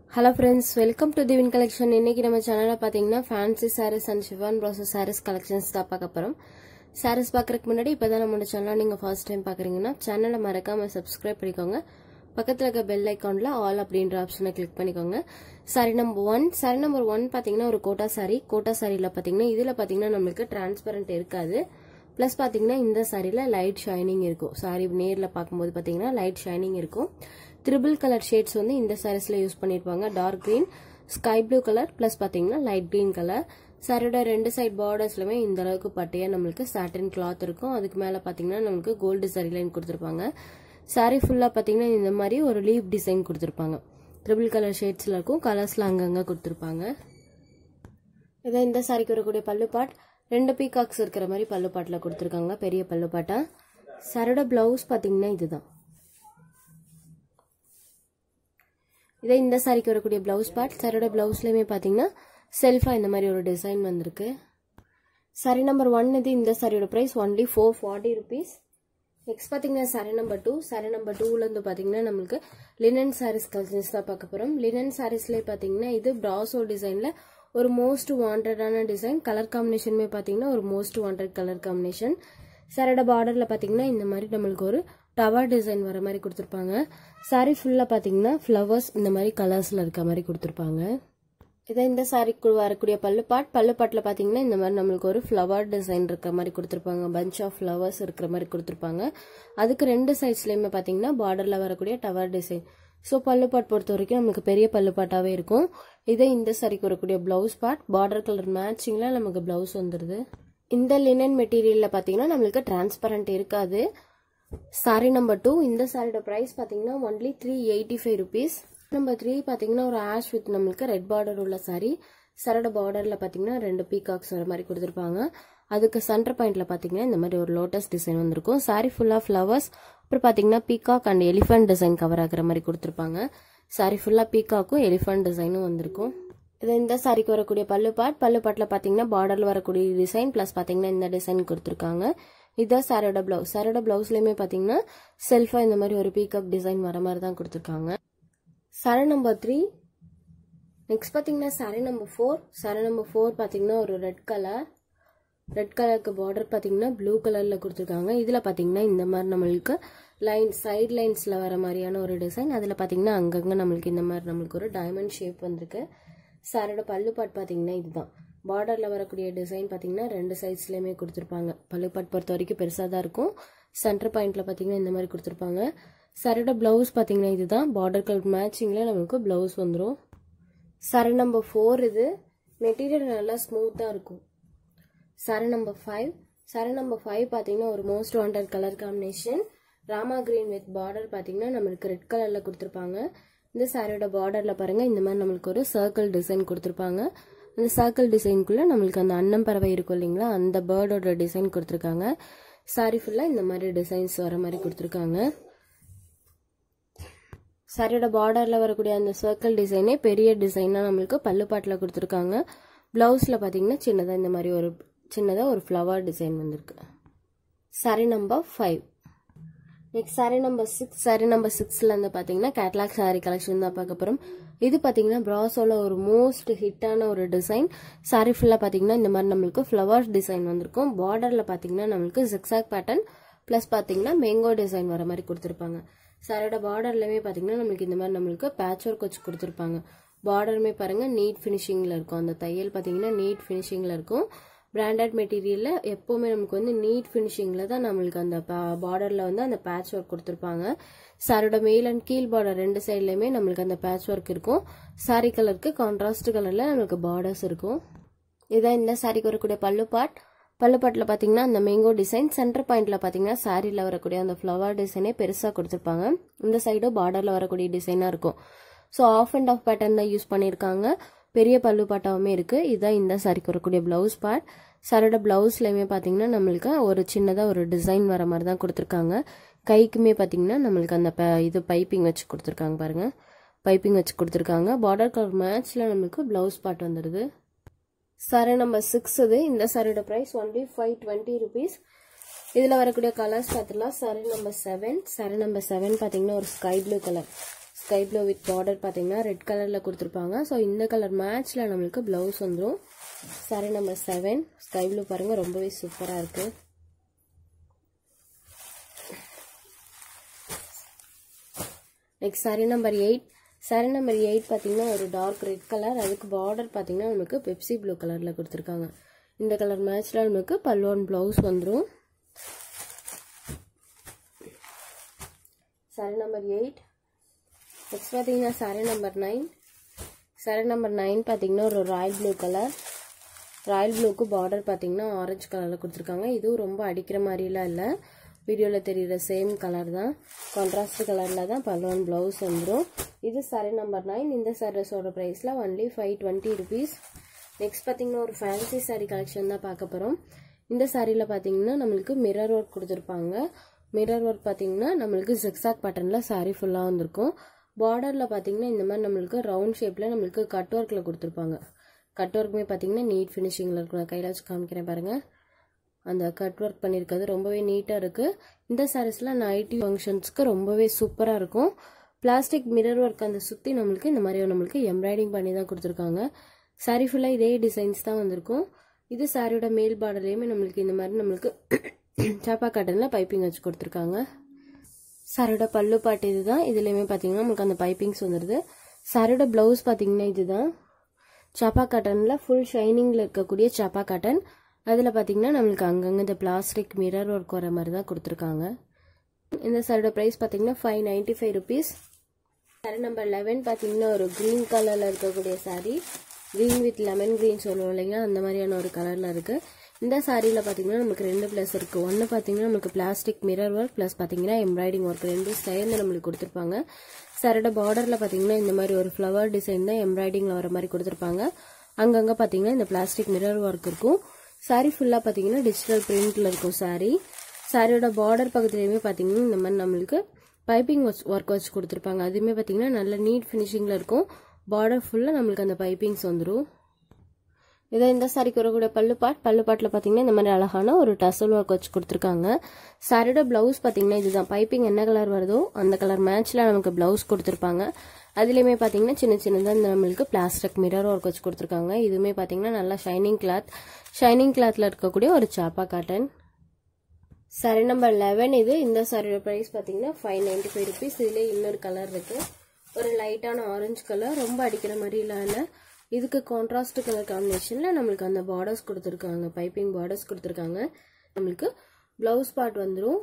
hello friends welcome to Thivin collection இன்னைக்கு நம்ம சேனலில் பார்த்தீங்கன்னா fancy saris and chiffon brasso saris collections தான் பார்க்க போகிறோம் சாரீஸ் பார்க்கறதுக்கு முன்னாடி இப்போ தான் நம்மளோட சேனல் நீங்கள் ஃபர்ஸ்ட் டைம் பார்க்குறீங்கன்னா சேனலை மறக்காமல் சப்ஸ்கிரைப் பண்ணிக்கோங்க பக்கத்தில் இருக்க பெல் ஐக்கானில் ஆல் அப்படின்ற ஆப்ஷனை கிளிக் பண்ணிக்கோங்க sari number one sari number one பார்த்தீங்கன்னா ஒரு கோட்டா சாரி கோட்டா சாரியில் பார்த்தீங்கன்னா இதில் பார்த்தீங்கன்னா நம்மளுக்கு டிரான்ஸ்பரண்ட் இருக்காது ப்ளஸ் பார்த்தீங்கன்னா இந்த சாரியில் லைட் ஷைனிங் இருக்கும் சாரி நேரில் பார்க்கும்போது பார்த்தீங்கன்னா லைட் ஷைனிங் இருக்கும் த்ரிபிள் கலர் ஷேட்ஸ் வந்து இந்த சாரீஸில் யூஸ் பண்ணியிருப்பாங்க dark green sky blue colour plus பார்த்தீங்கன்னா லைட் க்ரீன் கலர் சாரியோட ரெண்டு சைட் பார்டர்ஸ்லுமே இந்த அளவுக்கு பட்டையாக நம்மளுக்கு சாட்டின் கிளாத் இருக்கும் அதுக்கு மேலே பார்த்தீங்கன்னா நம்மளுக்கு கோல்டு சாரி லைன் கொடுத்துருப்பாங்க சாரி ஃபுல்லாக பார்த்தீங்கன்னா இந்த மாதிரி ஒரு லீவ் டிசைன் கொடுத்துருப்பாங்க ட்ரிபிள் கலர் ஷேட்ஸில் இருக்கும் கலர்ஸில் அங்கங்கே கொடுத்துருப்பாங்க இதை இந்த சாரிக்கு வரக்கூடிய பல்லு பாட் ரெண்டு பீகாக்ஸ் இருக்கிற மாதிரி பல்லு பாட்டில் கொடுத்துருக்காங்க பெரிய பல்லு பாட்டா சாரோட ப்ளவுஸ் பார்த்தீங்கன்னா இதுதான் இதே இந்த சாரிக்கு வரக்கூடிய ப்ளவுஸ் பார்ட் சாரோட ப்ளவுஸ்லையுமே பார்த்தீங்கன்னா செல்ஃபாக இந்த மாதிரி ஒரு டிசைன் வந்திருக்கு சாரி நம்பர் ஒன் இது இந்த சாரியோட price only four forty rupees next பார்த்தீங்கன்னா sari number two sari number டூலேருந்து பார்த்தீங்கன்னா நம்மளுக்கு லினன் சாரீஸ் கலெக்ஷன்ஸ் தான் பார்க்க போகிறோம் லினன் சாரீஸ்லேயே பார்த்தீங்கன்னா இது ப்ராசோ டிசைனில் ஒரு மோஸ்ட் வாண்டடான டிசைன் கலர் காம்பினேஷனுமே பார்த்தீங்கன்னா ஒரு மோஸ்ட் வாண்டட் கலர் காம்பினேஷன் சாரோட பார்டரில் பார்த்தீங்கன்னா இந்த மாதிரி நம்மளுக்கு ஒரு டவர் டிசைன் வர மாதிரி கொடுத்துருப்பாங்க சாரி ஃபுல்லாக பார்த்தீங்கன்னா ஃப்ளவர்ஸ் இந்த மாதிரி கலர்ஸில் இருக்க மாதிரி கொடுத்துருப்பாங்க இதை இந்த சாரிக்கு வரக்கூடிய பல்லு பாட் பல்லு பாட்டில் பார்த்தீங்கன்னா இந்த மாதிரி நம்மளுக்கு ஒரு ஃப்ளவர் டிசைன் இருக்கிற மாதிரி கொடுத்துருப்பாங்க பஞ்ச் ஆஃப் ஃப்ளவர்ஸ் இருக்கிற மாதிரி கொடுத்துருப்பாங்க அதுக்கு ரெண்டு சைட்ஸ்லையுமே பார்த்தீங்கன்னா பார்டரில் வரக்கூடிய டவர் டிசைன் ஸோ பல்லு பாட் பொறுத்த வரைக்கும் நமக்கு பெரிய பல்லு பாட்டாகவே இருக்கும் இதே இந்த சாரிக்கு வரக்கூடிய ப்ளவுஸ் பார்ட் பார்டர் கலர் மேட்சிங்கில் நமக்கு ப்ளவுஸ் வந்துடுது இந்த லினன் மெட்டீரியலில் பார்த்தீங்கன்னா நம்மளுக்கு டிரான்ஸ்பரண்ட் இருக்காது சாரி நம்பர் டூ இந்த சாரியோட ப்ரைஸ் பார்த்தீங்கன்னா only three eighty five rupees number three பார்த்தீங்கன்னா ஒரு ஆஷ் வித் நம்மளுக்கு ரெட் பார்டர் உள்ள சாரி சரோட பார்டரில் பார்த்தீங்கன்னா ரெண்டு பீகாக்ஸ் வர மாதிரி கொடுத்துருப்பாங்க அதுக்கு சென்டர் பாயிண்ட்ல பார்த்தீங்கன்னா இந்த மாதிரி ஒரு லோட்டஸ் டிசைன் வந்திருக்கும் சாரி ஃபுல்லாக ஃப்ளவர்ஸ் அப்புறம் பார்த்தீங்கன்னா peacock and elephant design cover ஆகிற மாதிரி கொடுத்துருப்பாங்க சாரி ஃபுல்லாக பீகாக்கும் எலிஃபென்ட் டிசைனும் வந்திருக்கும் இது இந்த சாரிக்கு வரக்கூடிய பல்லு பாட் பல்லு பாட்டில் பார்த்தீங்கன்னா பார்டரில் வரக்கூடிய டிசைன் ப்ளஸ் பார்த்தீங்கன்னா இந்த டிசைன் கொடுத்துருக்காங்க இதுதான் சாரோட ப்ளவுஸ் சாரோட ப்ளவுஸ்லையுமே பார்த்தீங்கன்னா செல்ஃபாக இந்த மாதிரி ஒரு பீகாக் டிசைன் வர மாதிரி தான் கொடுத்துருக்காங்க சாரி நம்பர் த்ரீ நெக்ஸ்ட் பார்த்தீங்கன்னா sari number four sari number four பார்த்தீங்கன்னா ஒரு ரெட் கலர் ரெட் கலருக்கு பார்டர் பார்த்தீங்கன்னா ப்ளூ கலரில் கொடுத்துருக்காங்க இதில் பார்த்தீங்கன்னா இந்த மாதிரி நம்மளுக்கு லைன் சைட் லைன்ஸில் வர மாதிரியான ஒரு டிசைன் அதில் பார்த்தீங்கன்னா அங்கங்கே நம்மளுக்கு இந்த மாதிரி நம்மளுக்கு ஒரு டைமண்ட் ஷேப் வந்திருக்கு சாரோட பல்லு பாட் பார்த்தீங்கன்னா இதுதான் பார்டரில் வரக்கூடிய டிசைன் பார்த்தீங்கன்னா ரெண்டு சைட்ஸ்லையுமே கொடுத்துருப்பாங்க பல்லுப்பாட் பொறுத்த வரைக்கும் பெருசாக தான் இருக்கும் சென்டர் பாயிண்ட்டில் பார்த்தீங்கன்னா இந்த மாதிரி கொடுத்துருப்பாங்க சரோட ப்ளவுஸ் பார்த்தீங்கன்னா இதுதான் பார்டர் கலர் மேட்சிங்கில் நம்மளுக்கு ப்ளவுஸ் வந்துடும் சர நம்பர் ஃபோர் இது மெட்டீரியல் நல்லா ஸ்மூத்தாக இருக்கும் sari number five sari number five பார்த்தீங்கன்னா ஒரு most wanted colour combination Rama green with border பார்த்தீங்கன்னா நம்மளுக்கு ரெட் கலரில் கொடுத்துருப்பாங்க இந்த சாரியோட பார்டரில் பாருங்கள் இந்த மாதிரி நம்மளுக்கு ஒரு சர்க்கிள் டிசைன் கொடுத்துருப்பாங்க அந்த சர்க்கிள் டிசைனுக்குள்ளே நம்மளுக்கு அந்த அன்னம் பறவை இருக்கும் இல்லைங்களா அந்த பேர்டோட டிசைன் கொடுத்துருக்காங்க சாரி ஃபுல்லாக இந்த மாதிரி டிசைன்ஸ் வர மாதிரி கொடுத்துருக்காங்க சாரியோட பார்டரில் வரக்கூடிய அந்த சர்க்கிள் டிசைனே பெரிய டிசைனாக நம்மளுக்கு பல்லு பாட்டில் கொடுத்துருக்காங்க ப்ளவுஸில் பார்த்தீங்கன்னா சின்னதாக இந்த மாதிரி ஒரு சின்னதாக ஒரு ஃப்ளவர் டிசைன் வந்திருக்கு sari number five next sari number six sari number சிக்ஸில் வந்து பார்த்தீங்கன்னா கேட்லாக் சாரி கலெக்ஷன் தான் பார்க்க போகிறோம் இது பார்த்தீங்கன்னா ப்ராஸோவில் ஒரு மோஸ்ட் ஹிட்டான ஒரு டிசைன் சாரி ஃபுல்லாக பார்த்தீங்கன்னா இந்த மாதிரி நம்மளுக்கு ஃப்ளவர்ஸ் டிசைன் வந்திருக்கும் பார்டரில் பார்த்தீங்கன்னா நம்மளுக்கு ஜிக்ஸாக் பேட்டர்ன் ப்ளஸ் பார்த்தீங்கன்னா மேங்கோ டிசைன் வர மாதிரி கொடுத்துருப்பாங்க சாரோட பார்டர்லையுமே பார்த்தீங்கன்னா நம்மளுக்கு இந்த மாதிரி நம்மளுக்கு பேட்ச் ஒர்க் வச்சு கொடுத்துருப்பாங்க பார்டருமே பாருங்கள் நீட் ஃபினிஷிங்கில் இருக்கும் அந்த தையல் பார்த்தீங்கன்னா நீட் ஃபினிஷிங்கில் இருக்கும் பிராண்டட் மெட்டீரியலில் எப்போவுமே நமக்கு வந்து நீட் ஃபினிஷிங்கில் தான் நம்மளுக்கு அந்த பார்டரில் வந்து அந்த பேட்ச் ஒர்க் கொடுத்துருப்பாங்க சாரோட மேல் அண்ட் கீழ் பார்டர் ரெண்டு சைட்லையுமே நம்மளுக்கு அந்த பேட்ச் ஒர்க் இருக்கும் சாரி கலருக்கு கான்ட்ராஸ்ட் கலரில் நம்மளுக்கு பார்டர்ஸ் இருக்கும் இதான் இந்த சாரிக்கு வரக்கூடிய பல்லு பாட் பல்லு பாட்டில் பார்த்தீங்கன்னா அந்த மேங்கோ டிசைன் சென்டர் பாயிண்டில் பார்த்தீங்கன்னா சாரியில் வரக்கூடிய அந்த ஃப்ளவர் டிசைனே பெருசாக கொடுத்துருப்பாங்க இந்த சைடும் பார்டரில் வரக்கூடிய டிசைனாக இருக்கும் so half and half pattern தான் யூஸ் பண்ணியிருக்காங்க பெரிய பல்லு பாட்டாவுமே இருக்குது இதுதான் இந்த சாரிக்கு வரக்கூடிய ப்ளவுஸ் பார்ட் சாரோட ப்ளவுஸ்லையுமே பார்த்தீங்கன்னா நம்மளுக்கு ஒரு சின்னதாக ஒரு டிசைன் வர மாதிரி தான் கொடுத்துருக்காங்க கைக்குமே பார்த்தீங்கன்னா நம்மளுக்கு அந்த இது பைப்பிங் வச்சு கொடுத்துருக்காங்க பாருங்கள் பைப்பிங் வச்சு கொடுத்துருக்காங்க பார்டர் கலர் மேட்ச்சில் நம்மளுக்கு ப்ளவுஸ் பார்ட் வந்துடுது சாரி நம்பர் சிக்ஸ் இது இந்த சாரியோட price only five twenty rupees இதில் வரக்கூடிய கலர்ஸ் பார்த்துலாம் sari number seven sari number seven பார்த்தீங்கன்னா ஒரு sky blue colour sky blue with border பார்த்தீங்கன்னா ரெட் கலரில் கொடுத்துருப்பாங்க ஸோ இந்த கலர் மேட்ச்சில் நம்மளுக்கு ப்ளவுஸ் வந்துடும் sari number seven sky blue பாருங்கள் ரொம்பவே சூப்பராக இருக்குது next sari number eight sari number eight பார்த்தீங்கன்னா ஒரு டார்க் ரெட் கலர் அதுக்கு பார்டர் பார்த்தீங்கன்னா நமக்கு பெப்சி ப்ளூ கலரில் கொடுத்துருக்காங்க இந்த கலர் மேட்ச்சில் நமக்கு பல்லுவன் ப்ளவுஸ் வந்துடும் சாரி நம்பர் எயிட் நெக்ஸ்ட் பார்த்தீங்கன்னா sari number nine sari number nine பார்த்தீங்கன்னா ஒரு ராயல் ப்ளூ கலர் ராயல் ப்ளூக்கு பார்டர் பார்த்தீங்கன்னா ஆரஞ்சு கலரில் கொடுத்துருக்காங்க இதுவும் ரொம்ப அடிக்கிற மாதிரிலாம் இல்லை வீடியோவில் தெரிகிற சேம் கலர் தான் கான்ட்ராஸ்ட் கலரில் தான் பல்லுவன் ப்ளவுஸ் வந்துடும் இது சாரி நம்பர் நைன் இந்த சாரீஸோட ப்ரைஸில் only five twenty rupees next பார்த்தீங்கன்னா ஒரு ஃபேன்சி சாரீ கலெக்ஷன் தான் பார்க்க போகிறோம் இந்த சாரியில் பார்த்தீங்கன்னா நம்மளுக்கு மிரர் ஒர்க் கொடுத்துருப்பாங்க மிரர் ஒர்க் பார்த்தீங்கன்னா நம்மளுக்கு ஜிக்ஸாக் பேட்டர்னில் சாரீ ஃபுல்லாக வந்திருக்கும் பார்டரில் பார்த்தீங்கன்னா இந்த மாதிரி நம்மளுக்கு ரவுண்ட் ஷேப்பில் நம்மளுக்கு கட் ஒர்க்கில் கொடுத்துருப்பாங்க கட் ஒர்க்குமே பார்த்தீங்கன்னா நீட் ஃபினிஷிங்கில் இருக்கும் நான் கையில் வச்சு காமிக்கிறேன் பாருங்கள் அந்த கட் ஒர்க் பண்ணியிருக்கிறது ரொம்பவே நீட்டாக இருக்குது இந்த சாரீஸ்லாம் நைட்டி ஃபங்க்ஷன்ஸ்க்கு ரொம்பவே சூப்பராக இருக்கும் பிளாஸ்டிக் மிரர் ஒர்க் அந்த சுற்றி நம்மளுக்கு இந்த மாதிரி நம்மளுக்கு எம்ப்ராய்டிங் பண்ணி தான் கொடுத்துருக்காங்க சாரீ ஃபுல்லாக இதே டிசைன்ஸ் தான் வந்திருக்கும் இது சாரியோட மேல் பார்டர்லேயுமே நம்மளுக்கு இந்த மாதிரி நம்மளுக்கு சாப்பா காட்டனில் பைப்பிங் வச்சு கொடுத்துருக்காங்க சாரியோட பல்லு பாட்டு இதுதான் இதுலேயுமே பார்த்தீங்கன்னா நம்மளுக்கு அந்த பைப்பிங்ஸ் வந்துடுது சாரியோட ப்ளவுஸ் பார்த்தீங்கன்னா இதுதான் சாப்பா காட்டனில் ஃபுல் ஷைனிங்கில் இருக்கக்கூடிய சாப்பா காட்டன் அதில் பார்த்தீங்கன்னா நம்மளுக்கு அங்கங்கே இந்த பிளாஸ்டிக் மிரர் ஒர்க் வர மாதிரி தான் கொடுத்துருக்காங்க இந்த சாரியோட ப்ரைஸ் பார்த்தீங்கன்னா five ninety five rupees sari number eleven பார்த்தீங்கன்னா ஒரு க்ரீன் கலரில் இருக்கக்கூடிய sari green with lemon green சொல்லுவோம் இல்லைங்களா அந்த மாதிரியான ஒரு கலரில் இருக்குது இந்த சாரியில் பார்த்தீங்கன்னா நமக்கு ரெண்டு ப்ளஸ் இருக்குது ஒன்று பார்த்தீங்கன்னா நமக்கு பிளாஸ்டிக் மிரர் ஒர்க் ப்ளஸ் பார்த்தீங்கன்னா எம்ப்ராய்டிங் ஒர்க் ரெண்டும் சேர்ந்து நம்மளுக்கு கொடுத்துருப்பாங்க சாரோட பார்டரில் பார்த்தீங்கன்னா இந்த மாதிரி ஒரு ஃப்ளவர் டிசைன் தான் எம்ப்ராய்டிங்கில் வர மாதிரி கொடுத்துருப்பாங்க அங்கங்கே பார்த்தீங்கன்னா இந்த பிளாஸ்டிக் மிரர் ஒர்க் இருக்கும் சாரி ஃபுல்லாக பார்த்தீங்கன்னா டிஜிட்டல் பிரிண்டில் இருக்கும் சாரி சாரியோட பார்டர் பக்கத்துலேயுமே பார்த்தீங்கன்னா இந்த மாதிரி நம்மளுக்கு பைப்பிங் ஒர்க் வச்சு கொடுத்துருப்பாங்க அதுவுமே பார்த்தீங்கன்னா நல்ல நீட் ஃபினிஷிங்கில் இருக்கும் பார்டர் ஃபுல்லாக நம்மளுக்கு அந்த பைப்பிங்ஸ் வந்துடும் இதை இந்த சாரிக்கு வரக்கூடிய பல்லு பாட் பல்லு பாட்டில் பார்த்தீங்கன்னா இந்த மாதிரி அழகான ஒரு டசல் ஒர்க் வச்சு கொடுத்துருக்காங்க சாரியோட ப்ளவுஸ் பார்த்தீங்கன்னா இதுதான் பைப்பிங் என்ன கலர் வருதோ அந்த கலர் மேட்ச்சில் நமக்கு ப்ளவுஸ் கொடுத்துருப்பாங்க அதுலேயுமே பார்த்தீங்கன்னா சின்ன சின்னதாக இந்த நம்மளுக்கு பிளாஸ்டிக் மிரர் ஒர்க் வச்சு கொடுத்துருக்காங்க இதுவுமே பார்த்தீங்கன்னா நல்லா ஷைனிங் கிளாத் ஷைனிங் கிளாத்தில் இருக்கக்கூடிய ஒரு சாப்பா காட்டன் சாரி நம்பர் லெவன் இது இந்த சாரியோட ப்ரைஸ் பார்த்தீங்கன்னா ஃபைவ் நைன்டி ஃபைவ் ருபீஸ் இதுலேயே இன்னொரு கலர் இருக்குது ஒரு லைட்டான ஆரஞ்சு கலர் ரொம்ப அடிக்கிற மாதிரிலாம் இல்லை இதுக்கு கான்ட்ராஸ்ட் கலர் காம்பினேஷனில் நம்மளுக்கு அந்த பார்டர்ஸ் கொடுத்துருக்காங்க பைப்பிங் பார்டர்ஸ் கொடுத்துருக்காங்க நம்மளுக்கு ப்ளவுஸ் பார்ட் வந்துடும்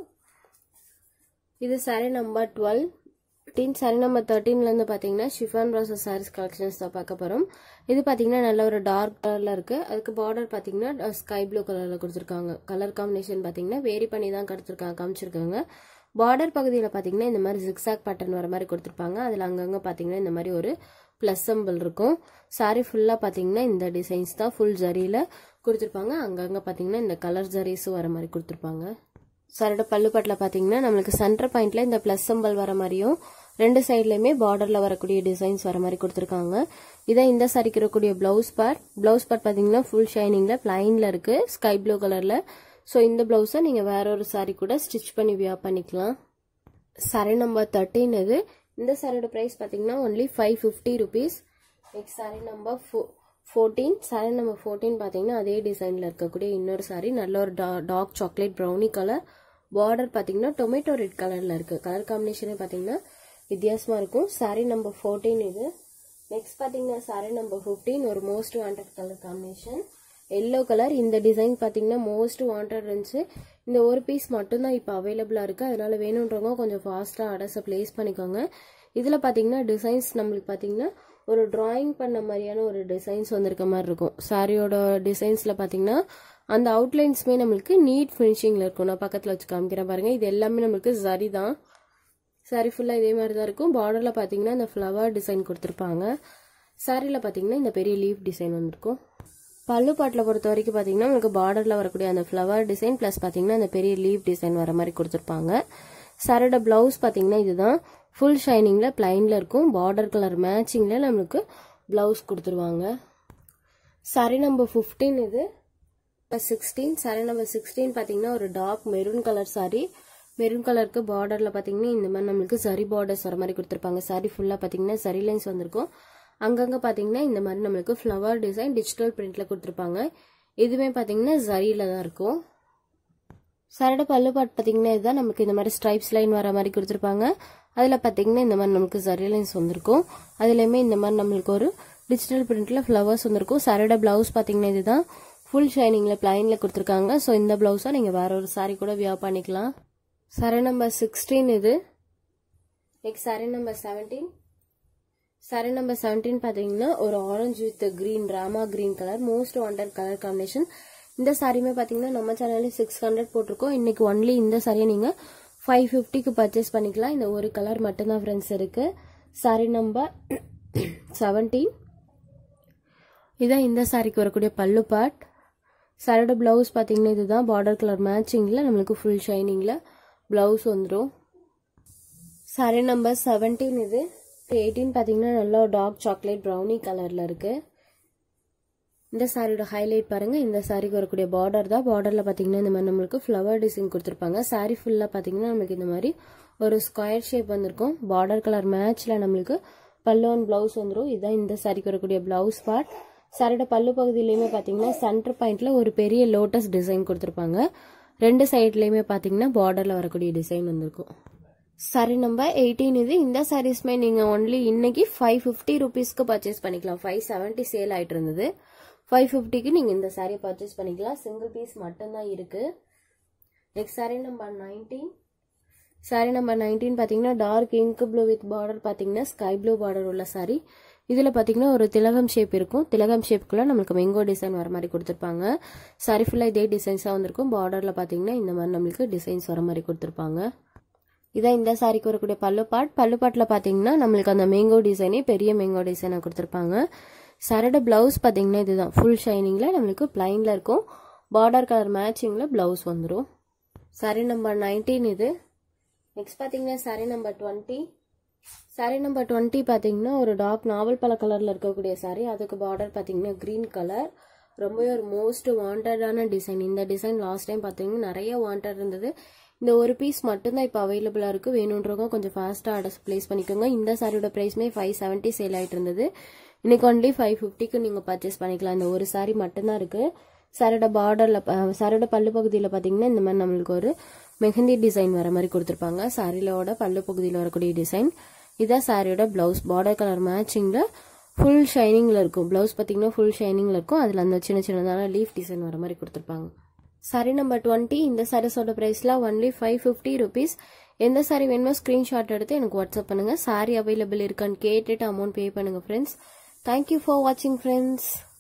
இது sari number twelve thirteen sari number தேர்ட்டீன்லேருந்து பார்த்தீங்கன்னா ஷிஃபான் ப்ராசஸ் சாரீஸ் கலெக்ஷன்ஸ் தான் பார்க்க போகிறோம் இது பார்த்தீங்கன்னா நல்ல ஒரு டார்க் கலரில் இருக்குது அதுக்கு பார்டர் பார்த்தீங்கன்னா ஸ்கை ப்ளூ கலரில் கொடுத்துருக்காங்க கலர் காம்பினேஷன் பார்த்தீங்கன்னா வேரி பண்ணி தான் கொடுத்துருக்காங்க காமிச்சிருக்காங்க பார்டர் பகுதியில் பார்த்தீங்கன்னா இந்த மாதிரி ஜிக்ஸாக் பேட்டர்ன் வர மாதிரி கொடுத்துருப்பாங்க அதில் அங்கங்கே பார்த்தீங்கன்னா இந்த மாதிரி ஒரு ப்ளஸ் சிம்பிள் இருக்கும் சாரி ஃபுல்லாக பார்த்தீங்கன்னா இந்த டிசைன்ஸ் தான் ஃபுல் ஜரியில் கொடுத்துருப்பாங்க அங்கங்கே பார்த்தீங்கன்னா இந்த கலர் ஜரீஸும் வர மாதிரி கொடுத்துருப்பாங்க சாரோட பல்லுப்பட்டில் பார்த்தீங்கன்னா நம்மளுக்கு சென்டர் பாயிண்ட்ல இந்த ப்ளஸ் சிம்பிள் வர மாதிரியும் ரெண்டு சைட்லையுமே பார்டரில் வரக்கூடிய டிசைன்ஸ் வர மாதிரி கொடுத்துருக்காங்க இதான் இந்த சாரிக்கு இருக்கக்கூடிய ப்ளவுஸ் பார்ட் ப்ளவுஸ் பார்ட் பார்த்தீங்கன்னா ஃபுல் ஷைனிங்கில் பிளைனில் இருக்குது ஸ்கை ப்ளூ கலரில் ஸோ இந்த ப்ளவுஸை நீங்கள் வேற ஒரு சாரி கூட ஸ்டிச் பண்ணி வியா பண்ணிக்கலாம் சாரி நம்பர் தேர்ட்டீன் இது இந்த சாரியோட ப்ரைஸ் பார்த்தீங்கன்னா only five fifty rupees next sari number ஃபோ ஃபோர்டீன் சாரி நம்பர் ஃபோர்டீன் பார்த்தீங்கன்னா அதே டிசைனில் இருக்கக்கூடிய இன்னொரு சாரி நல்ல ஒரு டா dark chocolate brownie colour border பார்த்தீங்கன்னா டொமேட்டோ ரெட் கலரில் இருக்குது கலர் காம்பினேஷனே பார்த்தீங்கன்னா வித்தியாசமாக இருக்கும் சாரி நம்பர் ஃபோர்டீன் இது நெக்ஸ்ட் பார்த்தீங்கன்னா சாரி நம்பர் ஃபிஃப்டீன் ஒரு most wanted colour combination yellow colour இந்த டிசைன் பார்த்தீங்கன்னா மோஸ்ட் வாண்டட் இருந்துச்சு இந்த ஒரு பீஸ் மட்டும்தான் இப்போ அவைலபிளாக இருக்குது அதனால வேணுன்றவங்க கொஞ்சம் ஃபாஸ்ட்டாக அடஸை ப்ளேஸ் பண்ணிக்கோங்க இதில் பார்த்தீங்கன்னா டிசைன்ஸ் நம்மளுக்கு பார்த்தீங்கன்னா ஒரு டிராயிங் பண்ண மாதிரியான ஒரு டிசைன்ஸ் வந்திருக்க மாதிரி இருக்கும் சாரியோட டிசைன்ஸில் பார்த்தீங்கன்னா அந்த அவுட்லைன்ஸுமே நம்மளுக்கு நீட் ஃபினிஷிங்கில் இருக்கும் நான் பக்கத்தில் வச்சு காமிக்கிறேன் பாருங்கள் இது எல்லாமே நம்மளுக்கு சரி தான் சாரி ஃபுல்லாக இதே மாதிரி தான் இருக்கும் பார்டரில் பார்த்தீங்கன்னா இந்த ஃப்ளவர் டிசைன் கொடுத்துருப்பாங்க சாரியில் பார்த்தீங்கன்னா இந்த பெரிய லீஃப் டிசைன் வந்திருக்கும் பல்லு பாட்டில் பொறுத்த வரைக்கும் பார்த்தீங்கன்னா உங்களுக்கு பார்டரில் வரக்கூடிய அந்த ஃப்ளவர் டிசைன் ப்ளஸ் பார்த்தீங்கன்னா அந்த பெரிய லீஃப் டிசைன் வர மாதிரி கொடுத்துருப்பாங்க சாரோட ப்ளவுஸ் பார்த்தீங்கன்னா இதுதான் ஃபுல் ஷைனிங்கில் பிளைனில் இருக்கும் பார்டர் கலர் மேட்சிங்கில் நம்மளுக்கு ப்ளவுஸ் கொடுத்துருவாங்க சாரி நம்பர் ஃபிஃப்டீன் இது சிக்ஸ்டீன் சாரி நம்பர் சிக்ஸ்டீன் பார்த்தீங்கன்னா ஒரு dark maroon colour sari maroon கலருக்கு பார்டரில் பார்த்தீங்கன்னா இந்த மாதிரி நம்மளுக்கு சரி பார்டர்ஸ் வர மாதிரி கொடுத்துருப்பாங்க சாரி ஃபுல்லாக பார்த்தீங்கன்னா சரி லைன்ஸ் வந்திருக்கும் அங்கங்கே பார்த்தீங்கன்னா இந்த மாதிரி நம்மளுக்கு ஃப்ளவர் டிசைன் டிஜிட்டல் பிரிண்டில் கொடுத்துருப்பாங்க இதுவுமே பார்த்தீங்கன்னா ஜரியில் தான் இருக்கும் சரட பல்லு பாட் பார்த்தீங்கன்னா இதுதான் நமக்கு இந்த மாதிரி ஸ்ட்ரைப்ஸ் லைன் வர மாதிரி கொடுத்துருப்பாங்க அதில் பார்த்தீங்கன்னா இந்த மாதிரி நமக்கு சரி லைன்ஸ் வந்திருக்கும் அதுலேயுமே இந்த மாதிரி நம்மளுக்கு ஒரு டிஜிட்டல் பிரிண்டில் ஃப்ளவர்ஸ் வந்திருக்கும் சரட ப்ளவுஸ் பார்த்தீங்கன்னா இதுதான் ஃபுல் ஷைனிங்கில் பிளைனில் கொடுத்துருக்காங்க ஸோ இந்த ப்ளவுஸாக நீங்கள் வேற ஒரு சாரீ கூட வியா பண்ணிக்கலாம் சரை நம்பர் சிக்ஸ்டீன் இது next sari number seventeen sari number seventeen பார்த்தீங்கன்னா ஒரு orange with green Rama green colour most wanted colour combination இந்த சாரியுமே பார்த்தீங்கன்னா நம்ம சேனல்ல சிக்ஸ் ஹண்ட்ரட் போட்டிருக்கோம் இன்னைக்கு ஒன்லி இந்த சாரியை நீங்கள் ஃபைவ் ஃபிஃப்டிக்கு பர்ச்சேஸ் பண்ணிக்கலாம் இந்த ஒரு கலர் மட்டும்தான் ஃப்ரெண்ட்ஸ் இருக்கு சாரி நம்பர் செவன்டீன் இதான் இந்த சாரிக்கு வரக்கூடிய பல்லு பார்ட் சரடு பிளவுஸ் பார்த்தீங்கன்னா இதுதான் பார்டர் கலர் மேட்சிங்கில் நம்மளுக்கு ஃபுல் ஷைனிங்கில் பிளவுஸ் வந்துடும் சாரி நம்பர் செவன்டீன் இது எயிட்டீன் பார்த்தீங்கன்னா நல்லா டார்க் சாக்லேட் ப்ரௌனி கலரில் இருக்குது இந்த சாரியோட ஹைலைட் பாருங்கள் இந்த சாரிக்கு வரக்கூடிய பார்டர் தான் பார்டரில் பார்த்தீங்கன்னா இந்த மாதிரி நம்மளுக்கு ஃப்ளவர் டிசைன் கொடுத்துருப்பாங்க சாரி ஃபுல்லாக பார்த்தீங்கன்னா நம்மளுக்கு இந்த மாதிரி ஒரு ஸ்கொயர் ஷேப் வந்திருக்கும் பார்டர் கலர் மேட்ச்சில் நம்மளுக்கு பல்லு அண்ட் ப்ளவுஸ் வந்துடும் இதுதான் இந்த சாரிக்கு வரக்கூடிய ப்ளவுஸ் பார்ட் சாரியோட பல்லு பகுதியிலையுமே பார்த்தீங்கன்னா சென்டர் பாயிண்ட்ல ஒரு பெரிய லோட்டஸ் டிசைன் கொடுத்துருப்பாங்க ரெண்டு சைட்லையுமே பார்த்தீங்கன்னா பார்டரில் வரக்கூடிய டிசைன் வந்திருக்கும் சாரி நம்பர் எயிட்டீன் இது இந்த சாரீஸ்மே நீங்கள் ஒன்லி இன்னைக்கு ஃபைவ் ஃபிஃப்டி ருபீஸ்க்கு பர்ச்சேஸ் பண்ணிக்கலாம் ஃபைவ் செவன்ட்டி சேல் ஆகிட்டு இருந்தது ஃபைவ் ஃபிஃப்டிக்கு நீங்கள் இந்த சாரியை பர்ச்சேஸ் பண்ணிக்கலாம் சிங்கிள் பீஸ் மட்டும்தான் இருக்குது next sari number nineteen sari number nineteen பார்த்தீங்கன்னா dark ink blue with border பார்த்தீங்கன்னா ஸ்கை ப்ளூ பார்டர் உள்ள சாரி இதில் பார்த்தீங்கன்னா ஒரு திலகம் ஷேப் இருக்கும் திலகம் ஷேப்புக்குள்ள நம்மளுக்கு மெங்கோ டிசைன் வர மாதிரி கொடுத்துருப்பாங்க சாரி ஃபுல்லாக இதே டிசைன்ஸாக வந்திருக்கும் பார்டரில் பார்த்தீங்கன்னா இந்த மாதிரி நம்மளுக்கு டிசைன்ஸ் வர மாதிரி கொடுத்துருப்பாங்க இதான் இந்த சாரிக்கு வரக்கூடிய பல்லு பாட் பல்லு பாட்டில் பார்த்தீங்கன்னா நம்மளுக்கு அந்த மேங்கோ டிசைனே பெரிய மேங்கோ டிசைனாக கொடுத்துருப்பாங்க சரட பிளவுஸ் பார்த்தீங்கன்னா இதுதான் ஃபுல் ஷைனிங்கில் நம்மளுக்கு பிளைனில் இருக்கும் பார்டர் கலர் மேட்சிங்கில் பிளவுஸ் வந்துடும் சாரி நம்பர் நைன்டீன் இது நெக்ஸ்ட் பார்த்தீங்கன்னா sari number twenty sari number twenty பார்த்தீங்கன்னா ஒரு டார்க் நாவல் பல கலரில் இருக்கக்கூடிய சாரி அதுக்கு பார்டர் பார்த்தீங்கன்னா க்ரீன் கலர் ரொம்பவே ஒரு மோஸ்ட் வாண்டடான டிசைன் இந்த டிசைன் லாஸ்ட் டைம் பார்த்தீங்கன்னா நிறைய வாண்டட் இருந்தது இந்த ஒரு பீஸ் மட்டும்தான் இப்போ அவைலபிளாக இருக்குது வேணுன்றவங்க கொஞ்சம் ஃபாஸ்ட்டாக ஆர்டர்ஸ் ப்ளேஸ் பண்ணிக்கோங்க இந்த சாரியோட ப்ரைஸ்மே ஃபைவ் செவன்ட்டி சேல் ஆகிட்டு இருந்தது இன்னைக்கு ஒன்லி ஃபைவ் ஃபிஃப்டிக்கு நீங்கள் பர்ச்சேஸ் பண்ணிக்கலாம் இந்த ஒரு சாரி மட்டும்தான் இருக்குது சாரோட பார்டரில் சாரோட பல்லு பகுதியில் பார்த்தீங்கன்னா இந்த மாதிரி நம்மளுக்கு ஒரு மெஹந்தி டிசைன் வர மாதிரி கொடுத்துருப்பாங்க சாரிலோட பல்லு பகுதியில் வரக்கூடிய டிசைன் இதான் சாரியோட பிளவுஸ் பார்டர் கலர் மேட்சிங்கில் ஃபுல் ஷைனிங்கில் இருக்கும் பிளவுஸ் பார்த்தீங்கன்னா ஃபுல் ஷைனிங்கில் இருக்கும் அதில் அந்த சின்ன சின்னதான லீஃப் டிசைன் வர மாதிரி கொடுத்துருப்பாங்க சாரி நம்பர் டுவெண்ட்டி இந்த சாரீஸோட ப்ரைஸில் ஒன்லி ஃபைவ் ஃபிஃப்டி ருபீஸ் எந்த சாரி வேணுமோ ஸ்க்ரீன்ஷாட் எடுத்து எனக்கு வாட்ஸ்அப் பண்ணுங்கள் சாரி அவைலபிள் இருக்கான்னு கேட்டுட்டு அமௌண்ட் பே பண்ணுங்கள் ஃப்ரெண்ட்ஸ் தேங்க்யூ ஃபார் வாட்சிங் ஃப்ரெண்ட்ஸ்